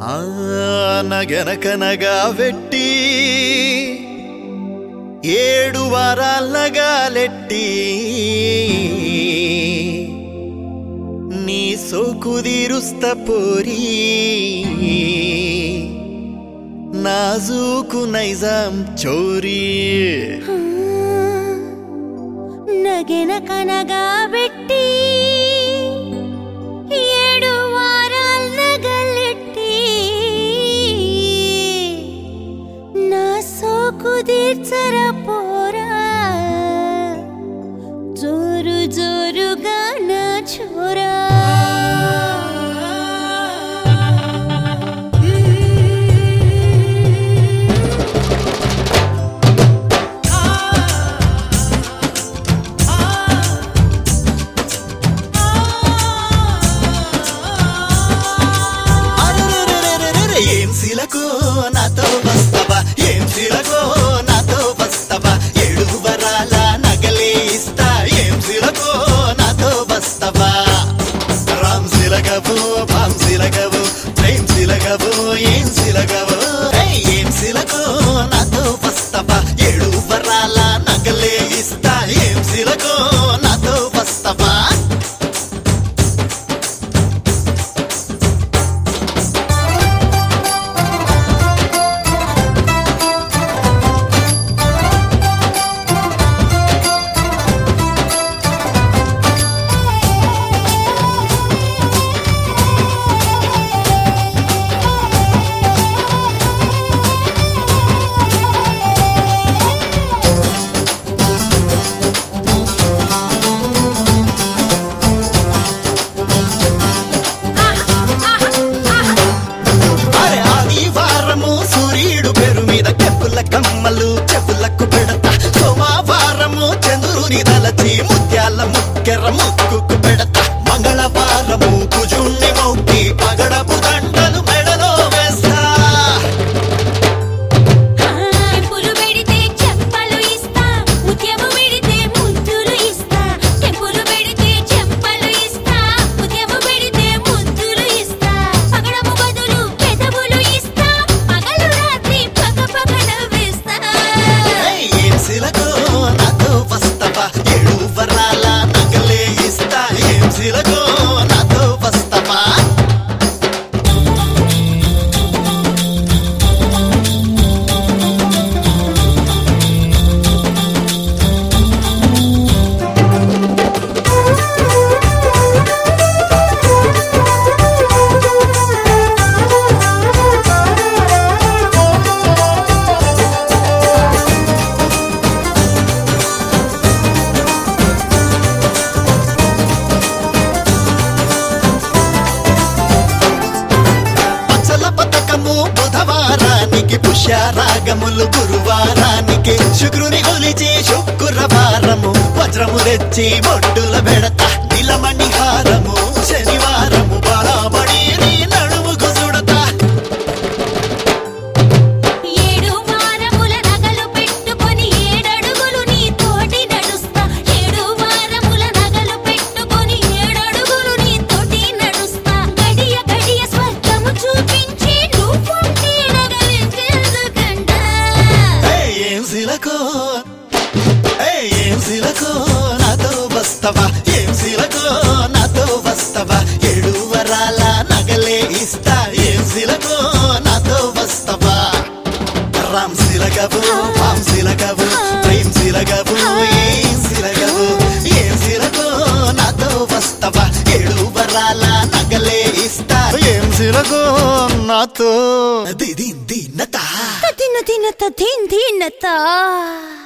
ఆ నగనకనగా వెట్టి ఏడు వారాలగాలెట్టి నీ సోకుదిరుస్త పోరి నాజూకు నైజాం చోరీ నగెన కనగా పెట్టి ఏడు వారాల నగలెట్టి నా సోకు తీర్చర పోరా జోరు జోరుగా నా చోరా అరెరెరెరెరెరె, ఏం శిలకో నాతో వస్తవా ఏం శిలకో నాతో వస్తవా ఏడు వరాల నగలే ఇస్తా ఏం శిలకో నాతో వస్తవా రామ్ శిలగవు భామ్ శిలగవు ప్రేమ్ శిలగవు ఏం శిలగవు ఏయ్, ఏం శిలకో నాతో వస్తవా ఏడు వరాల నగలే ఇస్తా ఏం శిలకో నాతో వస్తవా అరే ఆదివారము సూర్యుడు పేరు మీద చెప్పుల కమ్మలు చెప్పులకు పెడతా సోమవారము చంద్రుని తలచి ముత్యాల ముక్కెర ముక్కుకు పెడతా మంగళవారము కుజుణ్ణి మొక్కి పగడపు దండలు మెడలో వేస్తా టెంపులు పెడితే చెంపలు ఇస్తా ముత్యము పెడితే ముద్దులు ఇస్తా టెంపులు పెడితే చెంపలు ఇస్తా ముత్యము పెడితే ముద్దులు ఇస్తా పగడము బదులు పెదవులు ఇస్తా పగలు రాత్రి పగ పగ నవ్విస్తా ఏయ్, ఏం శిలకో నాతో వస్తవా ఏడు వరాల నగలే ఇస్తా ఏం శిలకో నాతో వస్తవా పచ్చల పథకము బుధవారానికి పుష్యరాగములు గురువారానికి శుక్రుని కొలిచి శుక్రవారము వజ్రము తెచ్చి బొట్టుల బెడత నిలమణి హారము శనివారము బడాబడి నీ నడుముకు సుడతా ఏడు వారముల నగలు పెట్టుకొని ఏడడుగులు నీ తోటి నడుస్తా ఏడు వారముల నగలు పెట్టుకొని ఏడడుగులు నీ తోటి నడుస్తా గడియ గడియ స్వర్గము చూపించి నువ్వుంటే నగలించేందుకంట ఏయ్, ఏం శిలకో ఏయ్, ఏం శిలకో నాతో వస్తవా ఏం శిలకో నాతో వస్తవా ఏడు వరాల నగలే ఇస్తా ఏం శిలకో నాతో వస్తవా రామ్ శిలగవు పామ్ శిలగవు ప్రేమ్ శిలగవు ఏం శిలగవు ఏం శిలకో నాతో వస్తవా ఏడు వరాల నగలే ఇస్తా ఏం శిలకో నాతో దిది దిన్నతా తిన్న తిన్న తిన్ తిన్నతా